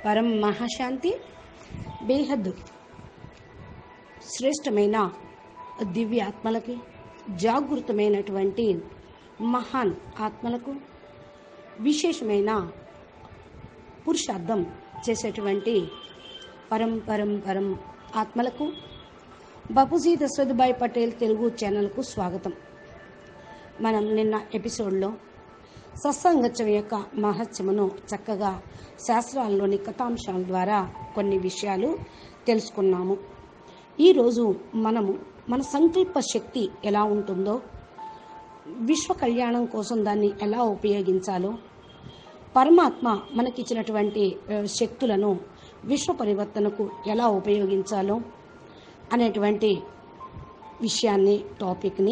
పరం మహాశాంతి బేహద్దు శ్రేష్టమైన దివ్య ఆత్మలకి జాగృతమైనటువంటి మహాన్ ఆత్మలకు విశేషమైన పురుషార్థం చేసేటువంటి పరం పరం పరం ఆత్మలకు బాపూజీ దశరథ్భాయ్ పటేల్ తెలుగు ఛానల్కు స్వాగతం మనం నిన్న ఎపిసోడ్లో సత్సంగత్యం యొక్క మహత్యమును చక్కగా శాస్త్రాల్లోని కథాంశాల ద్వారా కొన్ని విషయాలు తెలుసుకున్నాము ఈరోజు మనము మన సంకల్ప శక్తి ఎలా ఉంటుందో విశ్వ కళ్యాణం కోసం దాన్ని ఎలా ఉపయోగించాలో పరమాత్మ మనకిచ్చినటువంటి ఆ, శక్తులను విశ్వ పరివర్తనకు ఎలా ఉపయోగించాలో అనేటువంటి విషయాన్ని టాపిక్ని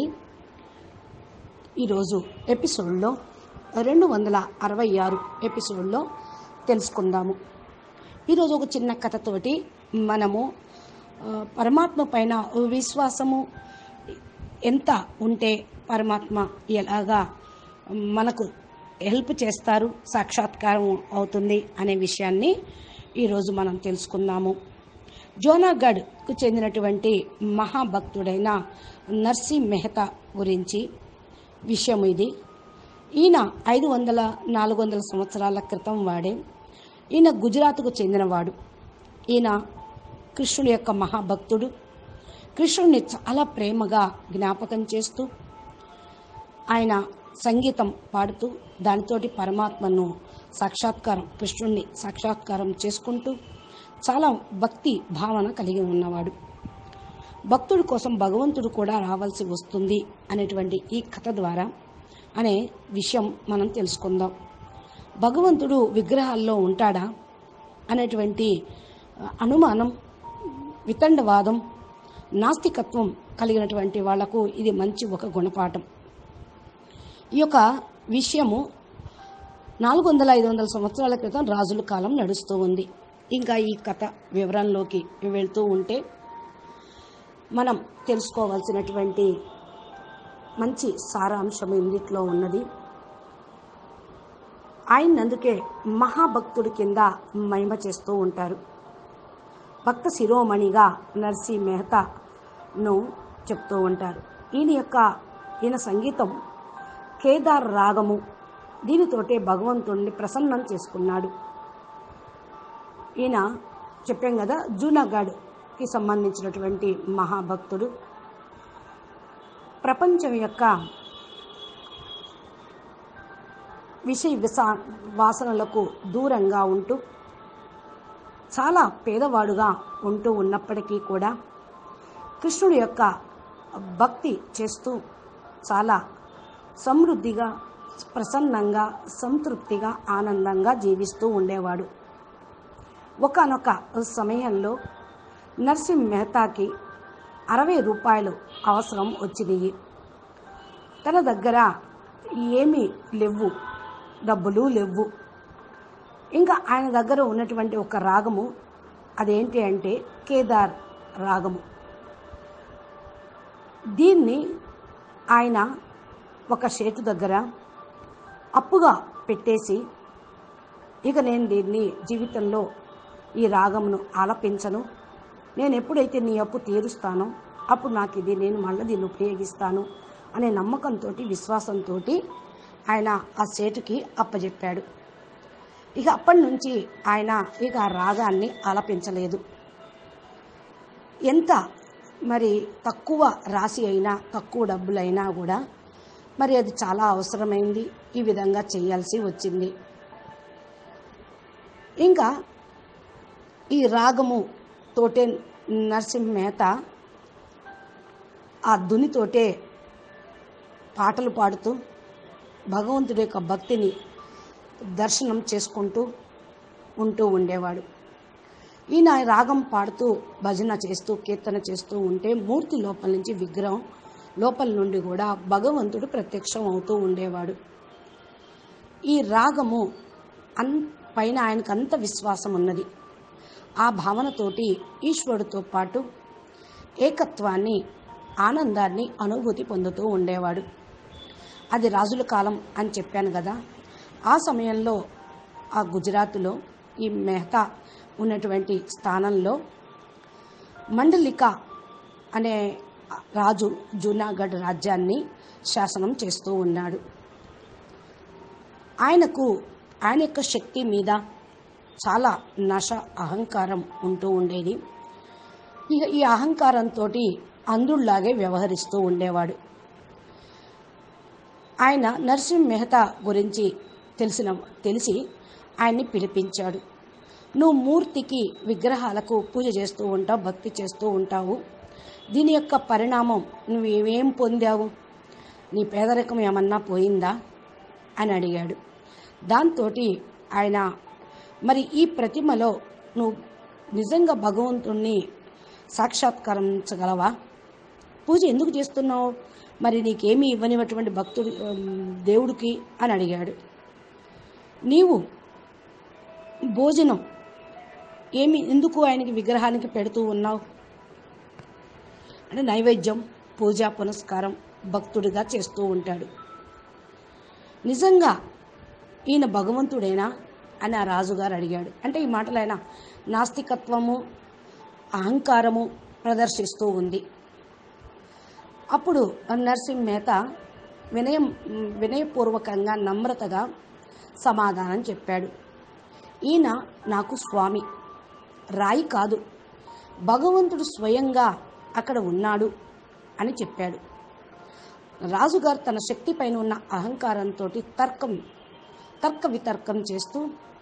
ఈరోజు ఎపిసోడ్లో రెండు వందల అరవై ఆరు ఎపిసోడ్లో తెలుసుకుందాము ఈరోజు ఒక చిన్న కథతోటి మనము ఆ, పరమాత్మ పైన విశ్వాసము ఎంత ఉంటే పరమాత్మ ఎలాగా మనకు హెల్ప్ చేస్తారు సాక్షాత్కారం అవుతుంది అనే విషయాన్ని ఈరోజు మనం తెలుసుకుందాము జోనాగఢ్కు చెందినటువంటి మహాభక్తుడైన నర్సీ మెహతా గురించి విషయం ఇది ఈయన ఐదు వందల నాలుగు వందల సంవత్సరాల క్రితం వాడే ఈయన గుజరాత్కు చెందినవాడు ఈయన కృష్ణుడి యొక్క మహాభక్తుడు కృష్ణుడిని చాలా ప్రేమగా జ్ఞాపకం చేస్తూ ఆయన సంగీతం పాడుతూ దానితోటి పరమాత్మను సాక్షాత్కారం కృష్ణుడిని సాక్షాత్కారం చేసుకుంటూ చాలా భక్తి భావన కలిగి ఉన్నవాడు భక్తుడి కోసం భగవంతుడు కూడా రావాల్సి వస్తుంది అనేటువంటి ఈ కథ ద్వారా అనే విషయం మనం తెలుసుకుందాం భగవంతుడు విగ్రహాల్లో ఉంటాడా అనేటువంటి ఆ, అనుమానం వితండవాదం నాస్తికత్వం కలిగినటువంటి వాళ్లకు ఇది మంచి ఒక గుణపాఠం ఈ యొక్క విషయము నాలుగు వందల ఐదు వందల సంవత్సరాల క్రితం రాజుల కాలం నడుస్తూ ఉంది ఇంకా ఈ కథ వివరంలోకి వెళ్తూ ఉంటే మనం తెలుసుకోవాల్సినటువంటి మంచి సారాంశం ఇందుట్లో ఉన్నది ఆయన అందుకే మహాభక్తుడి కింద మహిమ చేస్తూ ఉంటారు భక్త శిరోమణిగా నర్సీ మెహతాను చెప్తూ ఉంటారు ఈయన యొక్క ఈయన సంగీతం కేదార్ రాగము దీనితోటే భగవంతుణ్ణి ప్రసన్నం చేసుకున్నాడు ఈయన చెప్పాం కదా జూనాగఢ్కి సంబంధించినటువంటి మహాభక్తుడు ప్రపంచం యొక్క విషయ విసా వాసనలకు దూరంగా ఉంటూ చాలా పేదవాడుగా ఉంటూ ఉన్నప్పటికీ కూడా కృష్ణుడి యొక్క భక్తి చేస్తూ చాలా సమృద్ధిగా ప్రసన్నంగా సంతృప్తిగా ఆనందంగా జీవిస్తూ ఉండేవాడు ఒకనొక సమయంలో నర్సింహ్ మెహతాకి అరవై రూపాయలు అవసరం వచ్చినాయి తన దగ్గర ఏమీ లేవు డబ్బులు లేవు ఇంకా ఆయన దగ్గర ఉన్నటువంటి ఒక రాగము అదేంటి అంటే కేదార్ రాగము దీన్ని ఆయన ఒక షేటు దగ్గర అప్పుగా పెట్టేసి ఇక నేను దీన్ని జీవితంలో ఈ రాగమును ఆలపించను నేను ఎప్పుడైతే నీ అప్పు తీరుస్తానో అప్పుడు నాకు ఇది నేను మళ్ళీ దీన్ని ఉపయోగిస్తాను అనే నమ్మకంతో విశ్వాసంతో ఆయన ఆ సేటుకి అప్పచెప్పాడు ఇక అప్పటి నుంచి ఆయన ఇక ఆ రాగాన్ని ఆలపించలేదు ఎంత మరి తక్కువ రాసి అయినా తక్కువ డబ్బులైనా కూడా మరి అది చాలా అవసరమైంది ఈ విధంగా చేయాల్సి వచ్చింది ఇంకా ఈ రాగము తోటే నరసింహ మేత ఆ ధునితోటే పాటలు పాడుతూ భగవంతుడి యొక్క భక్తిని దర్శనం చేసుకుంటూ ఉంటూ ఉండేవాడు ఈయన రాగం పాడుతూ భజన చేస్తూ కీర్తన చేస్తూ ఉంటే మూర్తి లోపల నుంచి విగ్రహం లోపల నుండి కూడా భగవంతుడు ప్రత్యక్షం అవుతూ ఉండేవాడు ఈ రాగము అన్ పైన ఆయనకు అంత విశ్వాసం ఉన్నది ఆ భావనతోటి ఈశ్వరుడితో పాటు ఏకత్వాన్ని ఆనందాన్ని అనుభూతి పొందుతూ ఉండేవాడు అది రాజుల కాలం అని చెప్పాను కదా ఆ సమయంలో ఆ గుజరాత్లో ఈ మెహతా ఉన్నటువంటి స్థానంలో మండలిక అనే రాజు జూనాగఢ్ రాజ్యాన్ని శాసనం చేస్తూ ఉన్నాడు ఆయనకు ఆయన యొక్క శక్తి మీద చాలా నశ అహంకారం ఉంటూ ఉండేది ఇక ఈ అహంకారంతో అంధుల్లాగే వ్యవహరిస్తూ ఉండేవాడు ఆయన నరసింహ మెహతా గురించి తెలిసిన తెలిసి ఆయన్ని పిలిపించాడు నువ్వు మూర్తికి విగ్రహాలకు పూజ చేస్తూ ఉంటావు భక్తి చేస్తూ ఉంటావు దీని యొక్క పరిణామం నువ్వు ఏమేం పొందావు నీ పేదరికం ఏమన్నా పోయిందా అని అడిగాడు దాంతో ఆయన మరి ఈ ప్రతిమలో నువ్వు నిజంగా భగవంతుణ్ణి సాక్షాత్కరించగలవా పూజ ఎందుకు చేస్తున్నావు మరి నీకేమీ ఇవ్వనివ్వటువంటి భక్తుడి ఉమ్, దేవుడికి అని అడిగాడు నీవు భోజనం ఏమి ఎందుకు ఆయనకి విగ్రహానికి పెడుతూ ఉన్నావు అంటే నైవేద్యం పూజ పునస్కారం భక్తుడిగా చేస్తూ ఉంటాడు నిజంగా ఈయన భగవంతుడేనా అని ఆ రాజుగారు అడిగాడు అంటే ఈ మాటలు ఆయన నాస్తికత్వము అహంకారము ప్రదర్శిస్తూ ఉంది అప్పుడు నరసింహ మేత వినయం వినయపూర్వకంగా నమ్రతగా సమాధానం చెప్పాడు ఈయన నాకు స్వామి రాయి కాదు భగవంతుడు స్వయంగా అక్కడ ఉన్నాడు అని చెప్పాడు రాజుగారు తన శక్తి పైన ఉన్న అహంకారంతో తర్కం తర్క వితర్కం చేస్తూ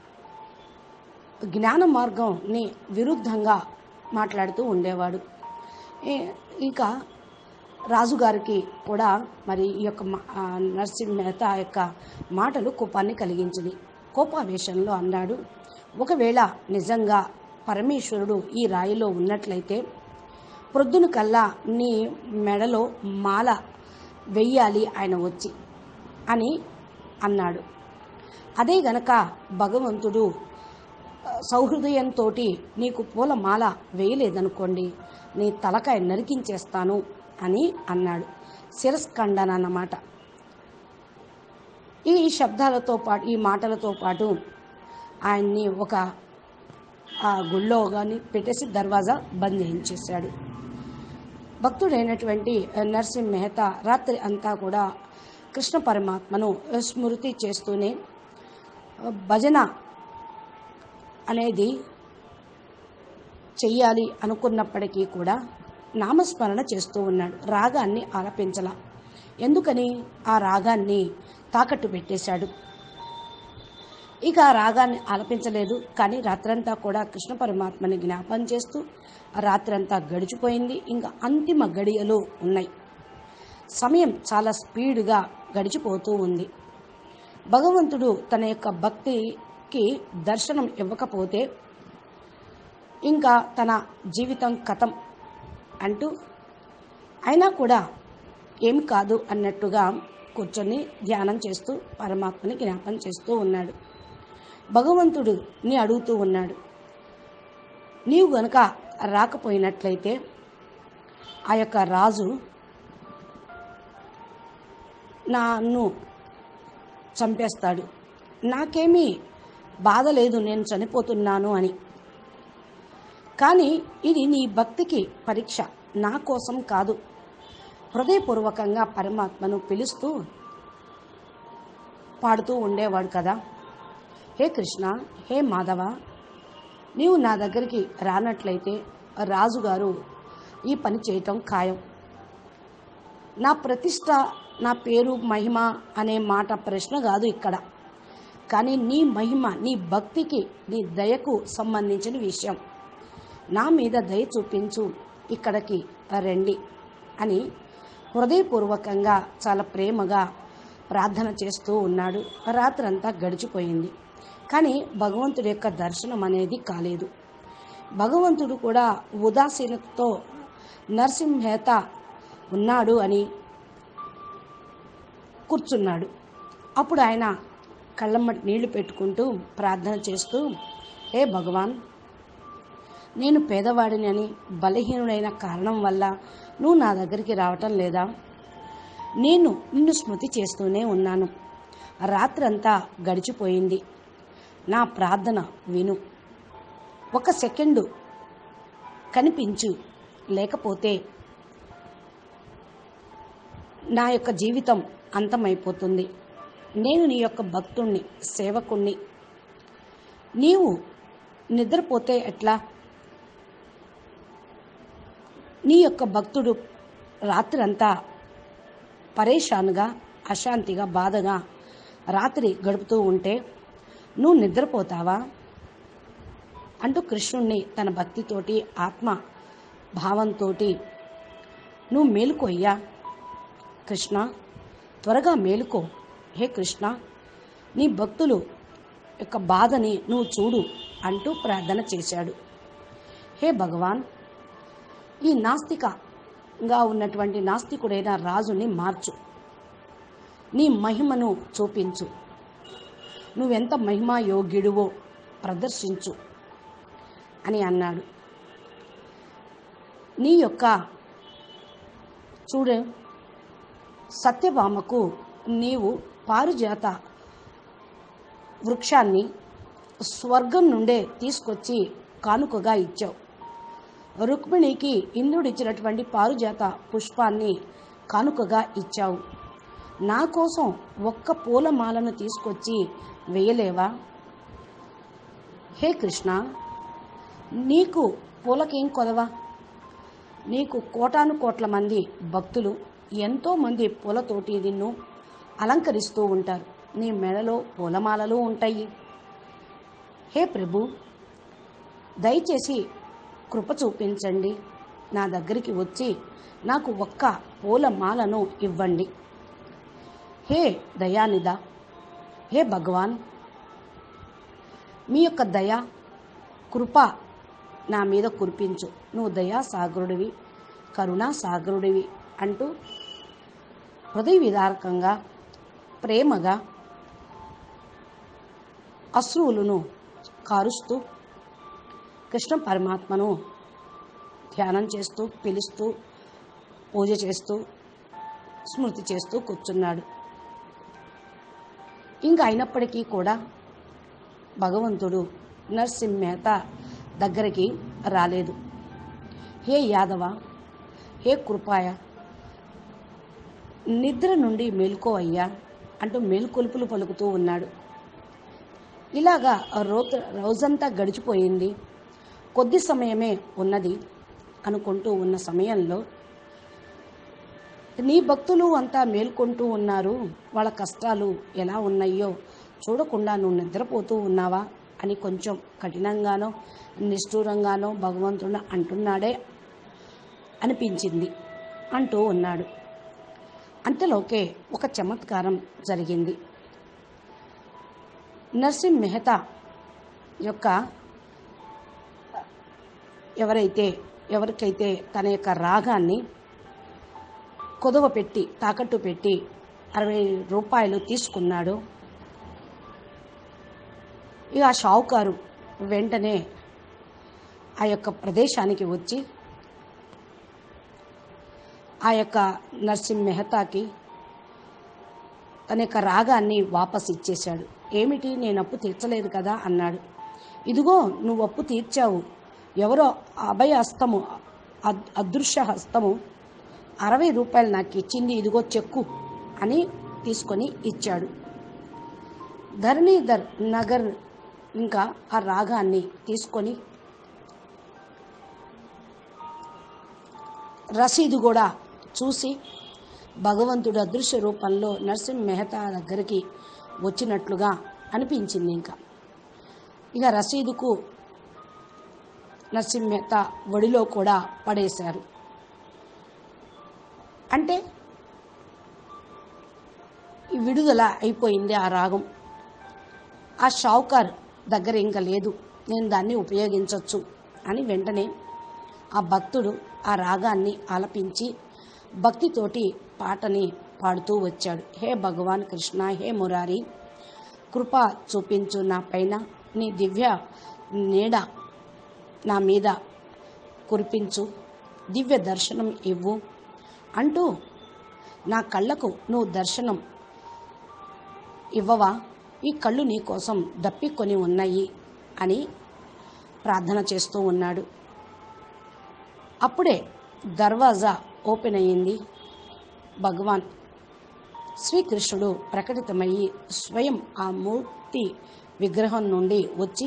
జ్ఞాన మార్గంని విరుద్ధంగా మాట్లాడుతూ ఉండేవాడు ఏ- ఇంకా రాజుగారికి కూడా మరి ఈ యొక్క మా- ఆ నరసింహ మెహతా యొక్క మాటలు కోపాన్ని కలిగించింది కోపావేశంలో అన్నాడు ఒకవేళ నిజంగా పరమేశ్వరుడు ఈ రాయిలో ఉన్నట్లయితే ప్రొద్దున కల్లా నీ మెడలో మాల వెయ్యాలి ఆయన వచ్చి అని అన్నాడు అదే గనక భగవంతుడు సౌహృదయంతో నీకు పూలమాల వేయలేదనుకోండి నీ తలకాయ నరికించేస్తాను అని అన్నాడు శిరస్ఖండన అన్నమాట ఈ శబ్దాలతో పాటు ఈ మాటలతో పాటు ఆయన్ని ఒక ఆ గుళ్ళో కానీ పెట్టేసి దర్వాజా బంద్ చేయించేశాడు భక్తుడైనటువంటి నరసింహ మెహతా రాత్రి అంతా కూడా కృష్ణ పరమాత్మను స్మృతి చేస్తూనే భజన అనేది చెయ్యాలి అనుకున్నప్పటికీ కూడా నామస్మరణ చేస్తూ ఉన్నాడు రాగాన్ని ఆలపించల ఎందుకని ఆ రాగాన్ని తాకట్టు పెట్టేశాడు ఇక ఆ రాగాన్ని ఆలపించలేదు కానీ రాత్రంతా కూడా కృష్ణ పరమాత్మని జ్ఞాపం చేస్తూ ఆ రాత్రంతా గడిచిపోయింది ఇంకా అంతిమ గడియలు ఉన్నాయి సమయం చాలా స్పీడ్గా గడిచిపోతూ ఉంది భగవంతుడు తన యొక్క భక్తికి దర్శనం ఇవ్వకపోతే ఇంకా తన జీవితం కథం అంటూ అయినా కూడా ఏం కాదు అన్నట్టుగా కూర్చొని ధ్యానం చేస్తూ పరమాత్మని జ్ఞాపం చేస్తూ ఉన్నాడు భగవంతుడిని అడుగుతూ ఉన్నాడు నీవు గనుక రాకపోయినట్లయితే ఆ యొక్క రాజు నన్ను చంపేస్తాడు నాకేమీ బాధ లేదు నేను చనిపోతున్నాను అని కానీ ఇది నీ భక్తికి పరీక్ష నా కోసం కాదు హృదయపూర్వకంగా పరమాత్మను పిలుస్తూ పాడుతూ ఉండేవాడు కదా హే కృష్ణ హే మాధవ నీవు నా దగ్గరికి రానట్లయితే రాజుగారు ఈ పని చేయటం ఖాయం నా ప్రతిష్ట నా పేరు మహిమ అనే మాట ప్రశ్న కాదు ఇక్కడ కానీ నీ మహిమ నీ భక్తికి నీ దయకు సంబంధించిన విషయం నా మీద దయ చూపించు ఇక్కడికి రండి అని హృదయపూర్వకంగా చాలా ప్రేమగా ప్రార్థన చేస్తూ ఉన్నాడు రాత్రంతా గడిచిపోయింది కానీ భగవంతుడి యొక్క దర్శనం అనేది కాలేదు భగవంతుడు కూడా ఉదాసీనతతో నరసింహేత ఉన్నాడు అని కూర్చున్నాడు అప్పుడు ఆయన కళ్ళమ్మటి నీళ్లు పెట్టుకుంటూ ప్రార్థన చేస్తూ హే భగవాన్ నేను పేదవాడిని అని బలహీనుడైన కారణం వల్ల నువ్వు నా దగ్గరికి రావటం లేదా నేను నిన్ను స్మృతి చేస్తూనే ఉన్నాను రాత్రంతా గడిచిపోయింది నా ప్రార్థన విను ఒక సెకండు కనిపించు లేకపోతే నా యొక్క జీవితం అంతమైపోతుంది నేను నీ యొక్క భక్తుణ్ణి సేవకుణ్ణి నీవు నిద్రపోతే ఎట్లా నీ యొక్క భక్తుడు రాత్రంతా పరేషాన్గా అశాంతిగా బాధగా రాత్రి గడుపుతూ ఉంటే నువ్వు నిద్రపోతావా అంటూ కృష్ణుణ్ణి తన భక్తితోటి ఆత్మ భావంతో నువ్వు మేలుకోయ్యా కృష్ణ త్వరగా మేలుకో హే కృష్ణ నీ భక్తులు యొక్క బాధని నువ్వు చూడు అంటూ ప్రార్థన చేశాడు హే భగవాన్ ఈ నాస్తికగా ఉన్నటువంటి నాస్తికుడైన రాజుని మార్చు నీ మహిమను చూపించు నువ్వెంత మహిమా యోగ్యుడివో ప్రదర్శించు అని అన్నాడు నీ యొక్క చూడు సత్యభామకు నీవు పారిజాత వృక్షాన్ని స్వర్గం నుండే తీసుకొచ్చి కానుకగా ఇచ్చావు రుక్మిణికి ఇంద్రుడిచ్చినటువంటి పారుజాత పుష్పాన్ని కానుకగా ఇచ్చావు నా కోసం ఒక్క పూలమాలను తీసుకొచ్చి వేయలేవా హే కృష్ణ నీకు పూలకేం కొదవా నీకు కోటాను కోట్ల మంది భక్తులు ఎంతోమంది పూలతోటి నిన్ను అలంకరిస్తూ ఉంటారు నీ మెడలో పూలమాలలు ఉంటాయి హే ప్రభు దయచేసి కృప చూపించండి నా దగ్గరికి వచ్చి నాకు ఒక్క పూలమాలను ఇవ్వండి హే దయానిద హే భగవాన్ మీ యొక్క దయ కృప నా మీద కురిపించు నువ్వు దయా సాగరుడివి కరుణా సాగరుడివి అంటూ హృదయ విదారకంగా ప్రేమగా అశ్రువులను కారుస్తూ కృష్ణ పరమాత్మను ధ్యానం చేస్తూ పిలుస్తూ పూజ చేస్తూ స్మృతి చేస్తూ కూర్చున్నాడు ఇంకా అయినప్పటికీ కూడా భగవంతుడు నర్సింహ మేత దగ్గరికి రాలేదు హే యాదవ హే కృపాయ నిద్ర నుండి మేలుకో అయ్యా అంటూ మేలుకొలుపులు పలుకుతూ ఉన్నాడు ఇలాగా రోజు రోజంతా గడిచిపోయింది కొద్ది సమయమే ఉన్నది అనుకుంటూ ఉన్న సమయంలో నీ భక్తులు అంతా మేల్కొంటూ ఉన్నారు వాళ్ళ కష్టాలు ఎలా ఉన్నాయో చూడకుండా నువ్వు నిద్రపోతూ ఉన్నావా అని కొంచెం కఠినంగానో నిష్ఠూరంగానో భగవంతుడు అంటున్నాడే అనిపించింది అంటూ ఉన్నాడు అంతలోకే ఒక చమత్కారం జరిగింది నర్సింహ్ మెహతా యొక్క ఎవరైతే ఎవరికైతే తన యొక్క రాగాన్ని కుదవ పెట్టి తాకట్టు పెట్టి అరవై రూపాయలు తీసుకున్నాడు ఇక ఆ షావుకారు వెంటనే ఆ యొక్క ప్రదేశానికి వచ్చి ఆ యొక్క నర్సింహ్ మెహతాకి తన యొక్క రాగాన్ని వాపస్ ఇచ్చేశాడు ఏమిటి నేను అప్పు తీర్చలేదు కదా అన్నాడు ఇదిగో నువ్వు అప్పు తీర్చావు ఎవరో అభయ హస్తము అద్- అదృశ్య హస్తము అరవై రూపాయలు నాకు ఇచ్చింది ఇదిగో చెక్కు అని తీసుకొని ఇచ్చాడు ధరణీధర్ నగర్ ఇంకా ఆ రాగాన్ని తీసుకొని రసీదు కూడా చూసి భగవంతుడు అదృశ్య రూపంలో నరసింహ మెహతా దగ్గరికి వచ్చినట్లుగా అనిపించింది ఇంకా ఇక రసీదుకు నరసింహ మెహతా ఒడిలో కూడా పడేశారు అంటే ఈ విడుదల అయిపోయింది ఆ రాగం ఆ షావుకార్ దగ్గర ఇంకా లేదు నేను దాన్ని ఉపయోగించవచ్చు అని వెంటనే ఆ భక్తుడు ఆ రాగాన్ని ఆలపించి భక్తితోటి పాటని పాడుతూ వచ్చాడు హే భగవాన్ కృష్ణ హే మురారి కృప చూపించు నా పైన నీ దివ్య నీడ నా మీద కురిపించు దివ్య దర్శనం ఇవ్వు అంటూ నా కళ్ళకు నువ్వు దర్శనం ఇవ్వవా ఈ కళ్ళు నీ కోసం దప్పికొని ఉన్నాయి అని ప్రార్థన చేస్తూ ఉన్నాడు అప్పుడే దర్వాజా ఓపెన్ అయ్యింది భగవాన్ శ్రీకృష్ణుడు ప్రకటితమయ్యి స్వయం ఆ మూర్తి విగ్రహం నుండి వచ్చి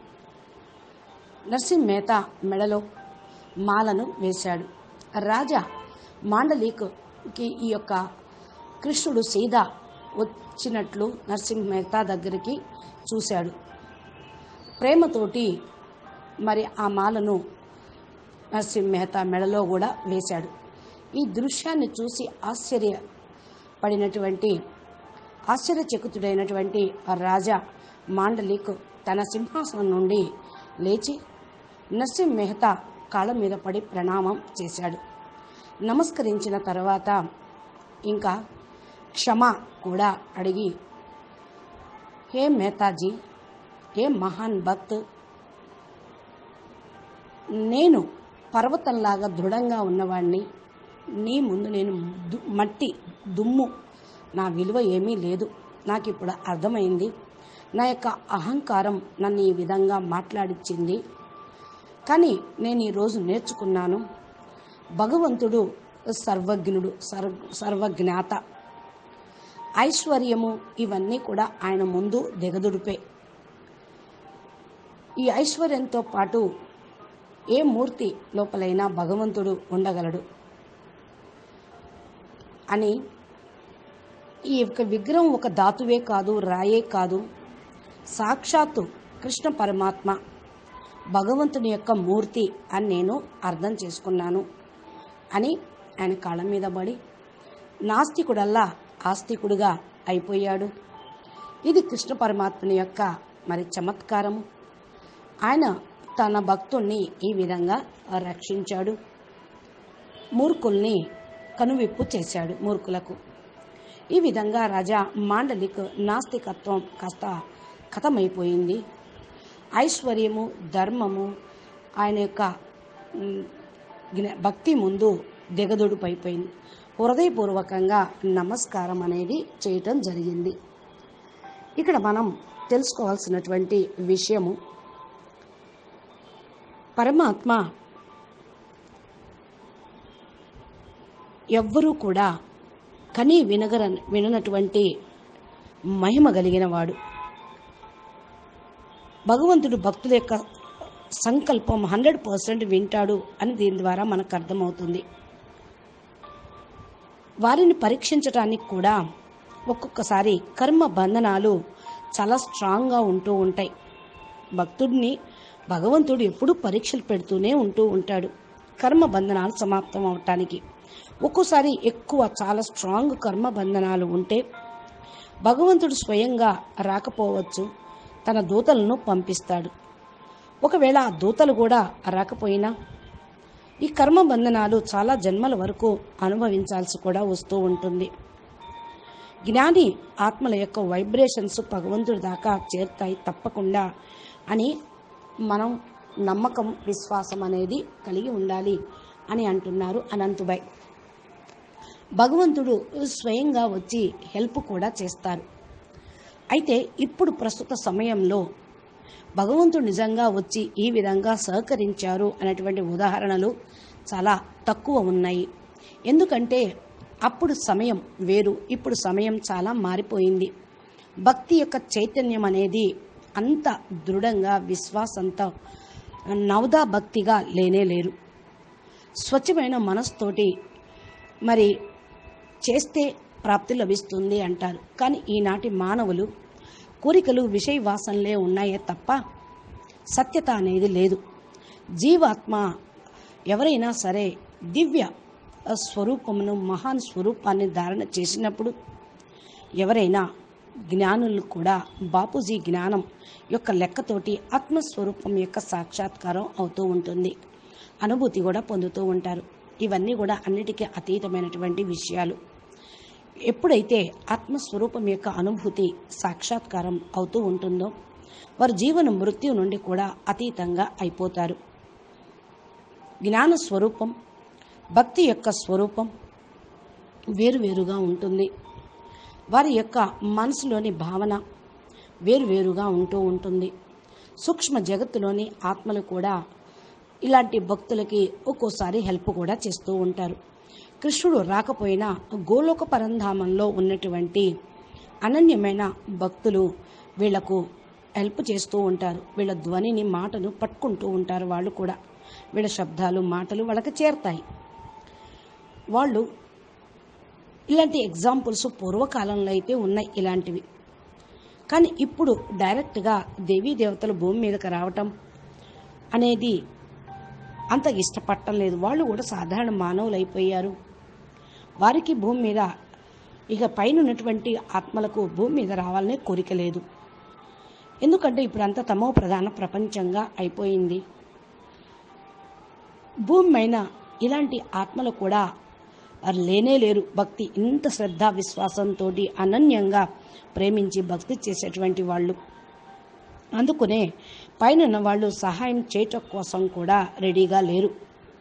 నరసింహ మేత మెడలో మాలను వేశాడు రాజా మాండలీకుకి ఈ యొక్క కృష్ణుడు సీదా వచ్చినట్లు నరసింహ మేతా దగ్గరికి చూశాడు ప్రేమతోటి మరి ఆ మాలను నరసింహ మెహతా మెడలో కూడా వేశాడు ఈ దృశ్యాన్ని చూసి ఆశ్చర్యపడినటువంటి ఆశ్చర్యచకితుడైనటువంటి ఆ రాజా మాండలిక్ తన సింహాసనం నుండి లేచి నరసింహ మెహతా కాళ్ళ మీద పడి ప్రణామం చేశాడు నమస్కరించిన తర్వాత ఇంకా క్షమ కూడా అడిగి హే మేతాజీ హే మహాన్ భక్త్ నేను పర్వతంలాగా దృఢంగా ఉన్నవాడిని నీ ముందు నేను దు- మట్టి దుమ్ము నా విలువ ఏమీ లేదు నాకు ఇప్పుడు అర్థమైంది నా యొక్క అహంకారం నన్ను ఈ విధంగా మాట్లాడిచ్చింది కానీ నేను ఈరోజు నేర్చుకున్నాను భగవంతుడు సర్వజ్ఞుడు సర్వ సర్వజ్ఞాత ఐశ్వర్యము ఇవన్నీ కూడా ఆయన ముందు దిగదుడిపే ఈ ఐశ్వర్యంతో పాటు ఏ మూర్తి లోపలైనా భగవంతుడు ఉండగలడు అని ఈ యొక్క విగ్రహం ఒక ధాతువే కాదు రాయే కాదు సాక్షాత్తు కృష్ణ పరమాత్మ భగవంతుని యొక్క మూర్తి అని నేను అర్థం చేసుకున్నాను అని ఆయన కాళ్ళ మీద పడి నాస్తికుడల్లా ఆస్తికుడుగా అయిపోయాడు ఇది కృష్ణ పరమాత్మని యొక్క మరి చమత్కారము ఆయన తన భక్తుణ్ణి ఈ విధంగా రక్షించాడు మూర్ఖుల్ని కనువిప్పు చేశాడు మూర్ఖులకు ఈ విధంగా రాజా మాండలిక్ నాస్తికత్వం కాస్త కథమైపోయింది ఐశ్వర్యము ధర్మము ఆయన యొక్క మ్, జ్ఞ- భక్తి ముందు దిగదుడుపైపోయింది హృదయపూర్వకంగా నమస్కారం అనేది చేయటం జరిగింది ఇక్కడ మనం తెలుసుకోవాల్సినటువంటి విషయము పరమాత్మ ఎవ్వరూ కూడా కని వినగర విననటువంటి మహిమ కలిగిన వాడు భగవంతుడు భక్తుల యొక్క సంకల్పం హండ్రెడ్ పర్సెంట్ వింటాడు అని దీని ద్వారా మనకు అర్థమవుతుంది వారిని పరీక్షించటానికి కూడా ఒక్కొక్కసారి కర్మ బంధనాలు చాలా స్ట్రాంగ్గా ఉంటూ ఉంటాయి భక్తుడిని భగవంతుడు ఎప్పుడూ పరీక్షలు పెడుతూనే ఉంటూ ఉంటాడు కర్మ బంధనాలు సమాప్తం అవటానికి ఒక్కోసారి ఎక్కువ చాలా స్ట్రాంగ్ కర్మ బంధనాలు ఉంటే భగవంతుడు స్వయంగా రాకపోవచ్చు తన దూతలను పంపిస్తాడు ఒకవేళ ఆ దూతలు కూడా రాకపోయినా ఈ కర్మ బంధనాలు చాలా జన్మల వరకు అనుభవించాల్సి కూడా వస్తూ ఉంటుంది జ్ఞాని ఆత్మల యొక్క వైబ్రేషన్స్ భగవంతుడి దాకా చేరుతాయి తప్పకుండా అని మనం నమ్మకం విశ్వాసం అనేది కలిగి ఉండాలి అని అంటున్నారు అనంతుబాయ్ భగవంతుడు స్వయంగా వచ్చి హెల్ప్ కూడా చేస్తారు అయితే ఇప్పుడు ప్రస్తుత సమయంలో భగవంతుడు నిజంగా వచ్చి ఈ విధంగా సహకరించారు అనేటువంటి ఉదాహరణలు చాలా తక్కువ ఉన్నాయి ఎందుకంటే అప్పుడు సమయం వేరు ఇప్పుడు సమయం చాలా మారిపోయింది భక్తి యొక్క చైతన్యం అనేది అంత దృఢంగా విశ్వాసంతో నవదా భక్తిగా లేనే లేరు స్వచ్ఛమైన మనస్తోటి మరి చేస్తే ప్రాప్తి లభిస్తుంది అంటారు కానీ ఈనాటి మానవులు కోరికలు విషయ వాసనలే ఉన్నాయే తప్ప సత్యత అనేది లేదు జీవాత్మ ఎవరైనా సరే దివ్య స్వరూపమును మహాన్ స్వరూపాన్ని ధారణ చేసినప్పుడు ఎవరైనా జ్ఞానులు కూడా బాపూజీ జ్ఞానం యొక్క లెక్కతోటి ఆత్మస్వరూపం యొక్క సాక్షాత్కారం అవుతూ ఉంటుంది అనుభూతి కూడా పొందుతూ ఉంటారు ఇవన్నీ కూడా అన్నిటికీ అతీతమైనటువంటి విషయాలు ఎప్పుడైతే ఆత్మస్వరూపం యొక్క అనుభూతి సాక్షాత్కారం అవుతూ ఉంటుందో వారు జీవన మృత్యు నుండి కూడా అతీతంగా అయిపోతారు జ్ఞాన స్వరూపం భక్తి యొక్క స్వరూపం వేరువేరుగా ఉంటుంది వారి యొక్క మనసులోని భావన వేరువేరుగా ఉంటూ ఉంటుంది సూక్ష్మ జగత్తులోని ఆత్మలు కూడా ఇలాంటి భక్తులకి ఒక్కోసారి హెల్ప్ కూడా చేస్తూ ఉంటారు కృష్ణుడు రాకపోయినా గోలోక పరంధామంలో ఉన్నటువంటి అనన్యమైన భక్తులు వీళ్లకు హెల్ప్ చేస్తూ ఉంటారు వీళ్ళ ధ్వనిని మాటను పట్టుకుంటూ ఉంటారు వాళ్ళు కూడా వీళ్ళ శబ్దాలు మాటలు వాళ్ళకి చేరతాయి వాళ్ళు ఇలాంటి ఎగ్జాంపుల్స్ పూర్వకాలంలో అయితే ఉన్నాయి ఇలాంటివి కానీ ఇప్పుడు డైరెక్ట్గా దేవీ దేవతలు భూమి మీదకి రావటం అనేది అంత ఇష్టపడటం లేదు వాళ్ళు కూడా సాధారణ మానవులు అయిపోయారు వారికి భూమి మీద ఇక పైన ఉన్నటువంటి ఆత్మలకు భూమి మీద రావాలనే కోరిక లేదు ఎందుకంటే ఇప్పుడు అంతా తమో ప్రధాన ప్రపంచంగా అయిపోయింది భూమి పైన ఇలాంటి ఆత్మలు కూడా వారు లేనే లేరు భక్తి ఇంత శ్రద్ధ విశ్వాసంతో అనన్యంగా ప్రేమించి భక్తి చేసేటువంటి వాళ్ళు అందుకునే పైన ఉన్న వాళ్ళు సహాయం చేయటం కోసం కూడా రెడీగా లేరు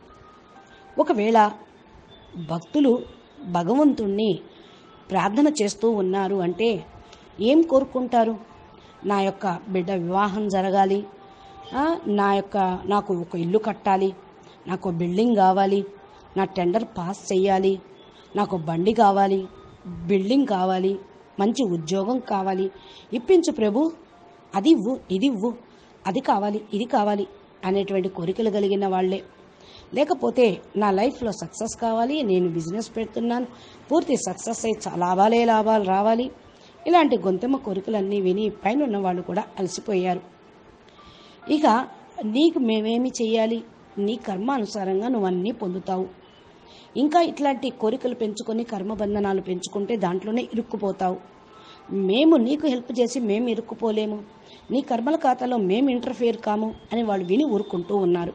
ఒకవేళ భక్తులు భగవంతుణ్ణి ప్రార్థన చేస్తూ ఉన్నారు అంటే ఏం కోరుకుంటారు నా యొక్క బిడ్డ వివాహం జరగాలి ఆ, నా యొక్క నాకు ఒక ఇల్లు కట్టాలి నాకు ఒక బిల్డింగ్ కావాలి నా టెండర్ పాస్ చేయాలి నాకు బండి కావాలి బిల్డింగ్ కావాలి మంచి ఉద్యోగం కావాలి ఇప్పించు ప్రభు అది ఇవ్వు ఇది ఇవ్వు అది కావాలి ఇది కావాలి అనేటువంటి కోరికలు కలిగిన వాళ్ళే లేకపోతే నా లైఫ్లో సక్సెస్ కావాలి నేను బిజినెస్ పెడుతున్నాను పూర్తి సక్సెస్ అయి చా- లాభాలే లాభాలు రావాలి ఇలాంటి గొంతెమ్మ కోరికలన్నీ విని పైన ఉన్న వాళ్ళు కూడా అలసిపోయారు ఇక నీకు మేమేమి చేయాలి నీ కర్మానుసారంగా నువ్వు అన్నీ పొందుతావు ఇంకా ఇట్లాంటి కోరికలు పెంచుకొని కర్మబంధనాలు పెంచుకుంటే దాంట్లోనే ఇరుక్కుపోతావు మేము నీకు హెల్ప్ చేసి మేము ఇరుక్కుపోలేము నీ కర్మల ఖాతాలో మేము ఇంటర్ఫియర్ కాము అని వాళ్ళు విని ఊరుకుంటూ ఉన్నారు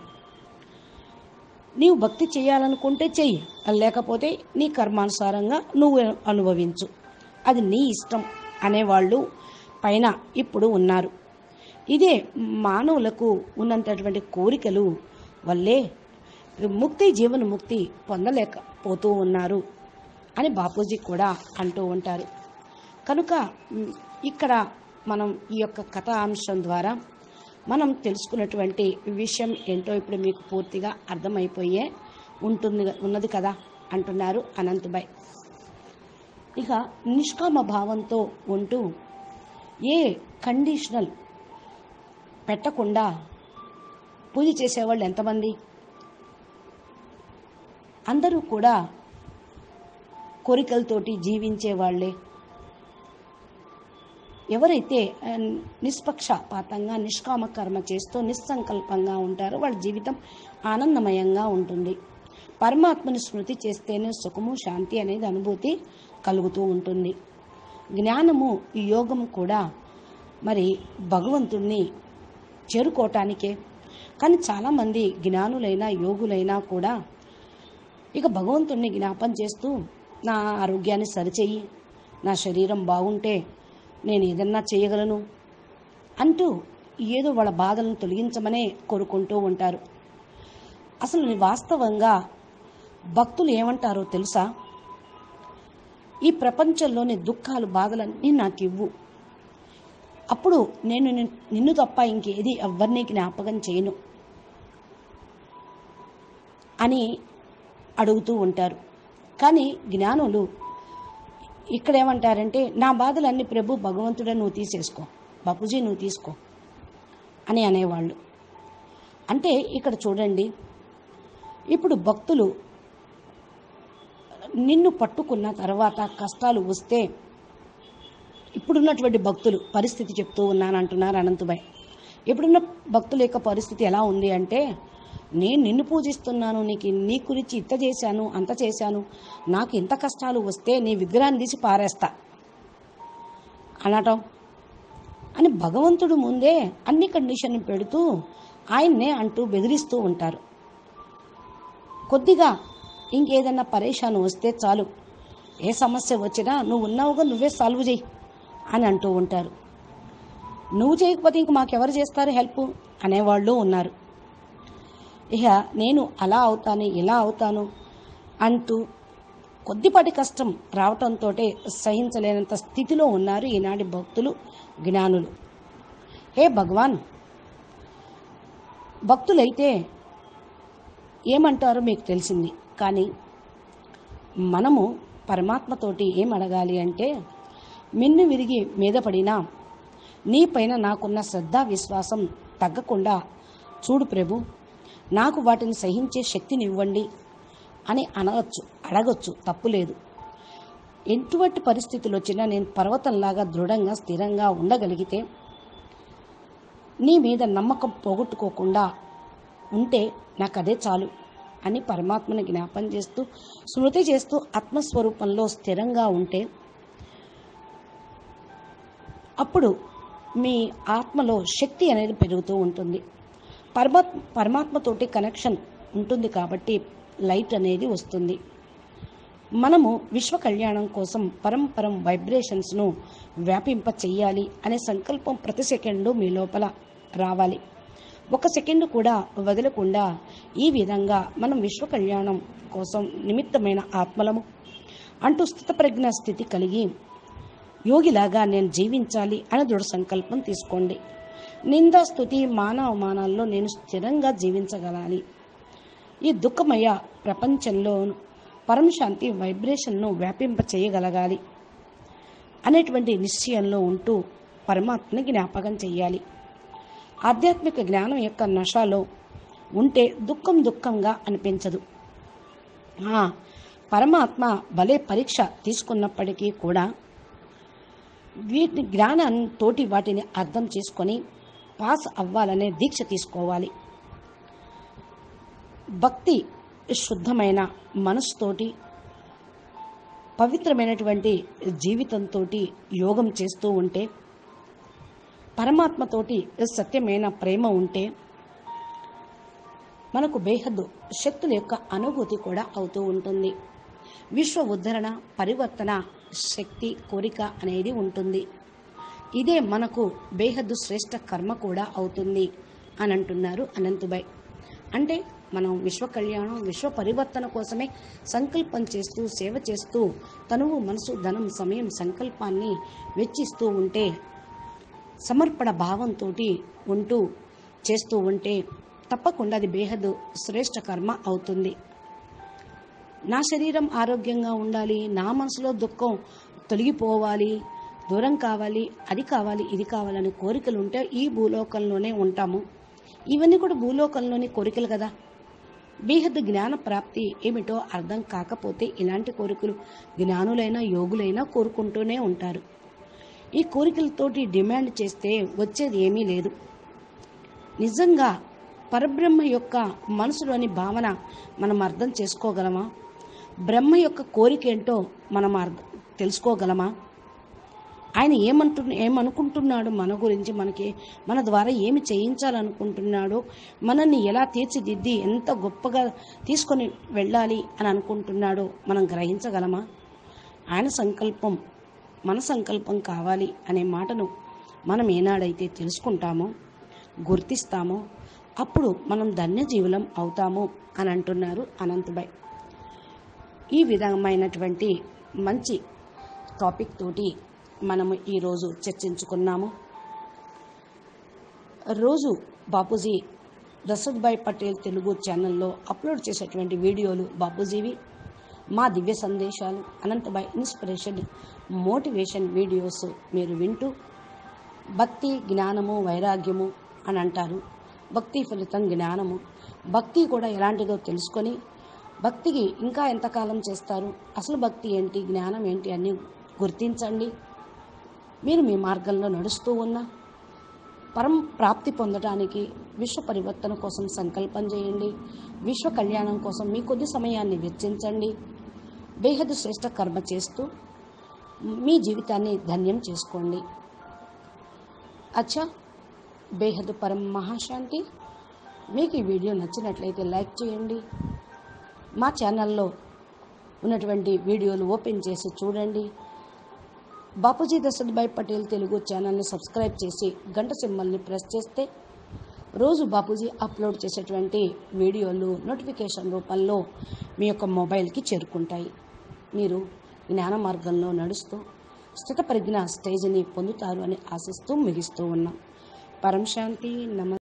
నీవు భక్తి చేయాలనుకుంటే చెయ్యి లేకపోతే నీ కర్మానుసారంగా నువ్వు అనుభవించు అది నీ ఇష్టం అనేవాళ్ళు పైన ఇప్పుడు ఉన్నారు ఇదే మానవులకు ఉన్నంతటువంటి కోరికలు వల్లే ముక్తి జీవన ముక్తి పొందలేకపోతూ ఉన్నారు అని బాపూజీ కూడా అంటూ ఉంటారు కనుక మ్, ఇక్కడ మనం ఈ యొక్క కథా అంశం ద్వారా మనం తెలుసుకున్నటువంటి విషయం ఏంటో ఇప్పుడు మీకు పూర్తిగా అర్థమైపోయే ఉంటుంది ఉన్నది కదా అంటున్నారు అనంతబాయ్ ఇక నిష్కామ భావంతో ఉంటూ ఏ కండిషనల్ పెట్టకుండా పూజ చేసేవాళ్ళు ఎంతమంది అందరూ కూడా కోరికలతోటి జీవించే వాళ్ళే ఎవరైతే ఆ, నిష్పక్షపాతంగా నిష్కామ కర్మ చేస్తూ నిస్సంకల్పంగా ఉంటారో వాళ్ళ జీవితం ఆనందమయంగా ఉంటుంది పరమాత్మని స్మృతి చేస్తేనే సుఖము శాంతి అనేది అనుభూతి కలుగుతూ ఉంటుంది జ్ఞానము ఈ యోగం కూడా మరి భగవంతుణ్ణి చేరుకోవటానికే కానీ చాలామంది జ్ఞానులైనా యోగులైనా కూడా ఇక భగవంతుణ్ణి జ్ఞాపం చేస్తూ నా ఆరోగ్యాన్ని సరిచెయ్యి నా శరీరం బాగుంటే నేను ఏదన్నా చేయగలను అంటూ ఏదో వాళ్ళ బాధలను తొలగించమనే కోరుకుంటూ ఉంటారు అసలు వాస్తవంగా భక్తులు ఏమంటారో తెలుసా ఈ ప్రపంచంలోని దుఃఖాలు బాధలన్నీ నాకు ఇవ్వు అప్పుడు నేను నిన్- నిన్ను తప్ప ఇంకేది ఎవ్వరినీ జ్ఞాపకం చేయను అని అడుగుతూ ఉంటారు కానీ జ్ఞానులు ఇక్కడ ఏమంటారంటే నా బాధలన్నీ ప్రభు భగవంతుడే నువ్వు తీసేసుకో బాపూజీ నువ్వు తీసుకో అని అనేవాళ్ళు అంటే ఇక్కడ చూడండి ఇప్పుడు భక్తులు నిన్ను పట్టుకున్న తర్వాత కష్టాలు వస్తే ఇప్పుడున్నటువంటి భక్తులు పరిస్థితి చెప్తూ ఉన్నాను అంటున్నారు అనంతుబాయ్ ఇప్పుడున్న భక్తుల యొక్క పరిస్థితి ఎలా ఉంది అంటే నేను నిన్ను పూజిస్తున్నాను నీకు నీ గురించి ఇంత చేశాను అంత చేశాను నాకు ఇంత కష్టాలు వస్తే నీ విగ్రహాన్ని తీసి పారేస్తా అనటం అని భగవంతుడు ముందే అన్ని కండిషన్ పెడుతూ ఆయన్నే అంటూ బెదిరిస్తూ ఉంటారు కొద్దిగా ఇంకేదన్నా పరేషాను వస్తే చాలు ఏ సమస్య వచ్చినా నువ్వు ఉన్నావుగా నువ్వే సాల్వ్ చేయి అని అంటూ ఉంటారు నువ్వు చేయకపోతే ఇంక మాకెవరు చేస్తారు హెల్ప్ అనేవాళ్ళు ఉన్నారు ఇక నేను అలా అవుతాను ఇలా అవుతాను అంటూ కొద్దిపాటి కష్టం రావటంతో సహించలేనంత స్థితిలో ఉన్నారు ఈనాటి భక్తులు జ్ఞానులు హే భగవాన్ భక్తులైతే ఏమంటారో మీకు తెలిసింది కానీ మనము పరమాత్మతోటి ఏం అడగాలి అంటే మిన్ను విరిగి మీద పడినా నీపైన నాకున్న శ్రద్ధ విశ్వాసం తగ్గకుండా చూడు ప్రభు నాకు వాటిని సహించే శక్తిని ఇవ్వండి అని అనవచ్చు అడగచ్చు తప్పులేదు ఎటువంటి పరిస్థితులు వచ్చినా నేను పర్వతంలాగా దృఢంగా స్థిరంగా ఉండగలిగితే నీ మీద నమ్మకం పోగొట్టుకోకుండా ఉంటే నాకు అదే చాలు అని పరమాత్మని జ్ఞాపం చేస్తూ స్మృతి చేస్తూ ఆత్మస్వరూపంలో స్థిరంగా ఉంటే అప్పుడు మీ ఆత్మలో శక్తి అనేది పెరుగుతూ ఉంటుంది పరమాత్మ పరమాత్మతోటి కనెక్షన్ ఉంటుంది కాబట్టి లైట్ అనేది వస్తుంది మనము విశ్వ కళ్యాణం కోసం పరంపరం వైబ్రేషన్స్ను వ్యాపింప చెయ్యాలి అనే సంకల్పం ప్రతి సెకండు మీ లోపల రావాలి ఒక సెకండు కూడా వదలకుండా ఈ విధంగా మనం విశ్వ కళ్యాణం కోసం నిమిత్తమైన ఆత్మలము అంటూ స్థితప్రజ్ఞ స్థితి కలిగి యోగిలాగా నేను జీవించాలి అని దృఢ సంకల్పం తీసుకోండి నింద స్థుతి మాన అవమానాల్లో నేను స్థిరంగా జీవించగలాలి ఈ దుఃఖమయ ప్రపంచంలో పరమశాంతి వైబ్రేషన్ను వ్యాపింప చేయగలగాలి అనేటువంటి నిశ్చయంలో ఉంటూ పరమాత్మని జ్ఞాపకం చెయ్యాలి ఆధ్యాత్మిక జ్ఞానం యొక్క నషాలో ఉంటే దుఃఖం దుఃఖంగా అనిపించదు ఆ, పరమాత్మ భలే పరీక్ష తీసుకున్నప్పటికీ కూడా వీటి జ్ఞానంతోటి వాటిని అర్థం చేసుకొని పాస్ అవ్వాలనే దీక్ష తీసుకోవాలి భక్తి శుద్ధమైన మనసుతోటి పవిత్రమైనటువంటి జీవితంతో యోగం చేస్తూ ఉంటే పరమాత్మతోటి సత్యమైన ప్రేమ ఉంటే మనకు బేహద్దు శక్తుల యొక్క అనుభూతి కూడా అవుతూ ఉంటుంది విశ్వ ఉద్ధరణ పరివర్తన శక్తి కోరిక అనేది ఉంటుంది ఇదే మనకు బేహద్దు శ్రేష్ట కర్మ కూడా అవుతుంది అని అంటున్నారు అనంతుబాయ్ అంటే మనం విశ్వ కళ్యాణం విశ్వ పరివర్తన కోసమే సంకల్పం చేస్తూ సేవ చేస్తూ తనువు మనసు ధనం సమయం సంకల్పాన్ని వెచ్చిస్తూ ఉంటే సమర్పణ భావంతో ఉంటూ చేస్తూ ఉంటే తప్పకుండా అది బేహద్దు శ్రేష్ట కర్మ అవుతుంది నా శరీరం ఆరోగ్యంగా ఉండాలి నా మనసులో దుఃఖం తొలగిపోవాలి దూరం కావాలి అది కావాలి ఇది కావాలని కోరికలు ఉంటే ఈ భూలోకంలోనే ఉంటాము ఇవన్నీ కూడా భూలోకంలోని కోరికలు కదా బేహద్దు జ్ఞాన ప్రాప్తి ఏమిటో అర్థం కాకపోతే ఇలాంటి కోరికలు జ్ఞానులైన యోగులైనా కోరుకుంటూనే ఉంటారు ఈ కోరికలతోటి డిమాండ్ చేస్తే వచ్చేది ఏమీ లేదు నిజంగా పరబ్రహ్మ యొక్క మనసులోని భావన మనం అర్థం చేసుకోగలమా బ్రహ్మ యొక్క కోరిక ఏంటో మనం అర్థం తెలుసుకోగలమా ఆయన ఏమంటు ఏమనుకుంటున్నాడు మన గురించి మనకి మన ద్వారా ఏమి చేయించాలనుకుంటున్నాడో మనల్ని ఎలా తీర్చిదిద్ది ఎంత గొప్పగా తీసుకొని వెళ్ళాలి అని అనుకుంటున్నాడో మనం గ్రహించగలమా ఆయన సంకల్పం మన సంకల్పం కావాలి అనే మాటను మనం ఏనాడైతే తెలుసుకుంటామో గుర్తిస్తామో అప్పుడు మనం ధన్యజీవులం అవుతాము అని అంటున్నారు అనంతబాయ్ ఈ విధమైనటువంటి మంచి టాపిక్ తోటి మనము ఈరోజు చర్చించుకున్నాము రోజు బాపూజీ దశరథ్భాయ్ పటేల్ తెలుగు ఛానల్లో అప్లోడ్ చేసేటువంటి వీడియోలు బాపూజీవి మా దివ్య సందేశాలు అనంతబాయ్ ఇన్స్పిరేషన్ మోటివేషన్ వీడియోస్ మీరు వింటూ భక్తి జ్ఞానము వైరాగ్యము అని అంటారు భక్తి ఫలితం జ్ఞానము భక్తి కూడా ఎలాంటిదో తెలుసుకొని భక్తికి ఇంకా ఎంతకాలం చేస్తారు అసలు భక్తి ఏంటి జ్ఞానం ఏంటి అన్నీ గుర్తించండి మీరు మీ మార్గంలో నడుస్తూ ఉన్న పరం ప్రాప్తి పొందడానికి విశ్వ పరివర్తన కోసం సంకల్పం చేయండి విశ్వ కళ్యాణం కోసం మీ కొద్ది సమయాన్ని వెచ్చించండి బేహదు శ్రేష్ట కర్మ చేస్తూ మీ జీవితాన్ని ధన్యం చేసుకోండి అచ్చా బేహదు పరం మహాశాంతి మీకు ఈ వీడియో నచ్చినట్లయితే లైక్ చేయండి మా ఛానల్లో ఉన్నటువంటి వీడియోలు ఓపెన్ చేసి చూడండి బాపూజీ దశరథ్భాయ్ పటేల్ తెలుగు ఛానల్ని సబ్స్క్రైబ్ చేసి గంట సింబల్ని ప్రెస్ చేస్తే రోజు బాపూజీ అప్లోడ్ చేసేటువంటి వీడియోలు నోటిఫికేషన్ రూపంలో మీ యొక్క మొబైల్కి చేరుకుంటాయి మీరు జ్ఞాన మార్గంలో నడుస్తూ స్థితపరిజ్ఞ స్టేజ్ని పొందుతారు అని ఆశిస్తూ ముగిస్తూ ఉన్నాం పరం శాంతి నమ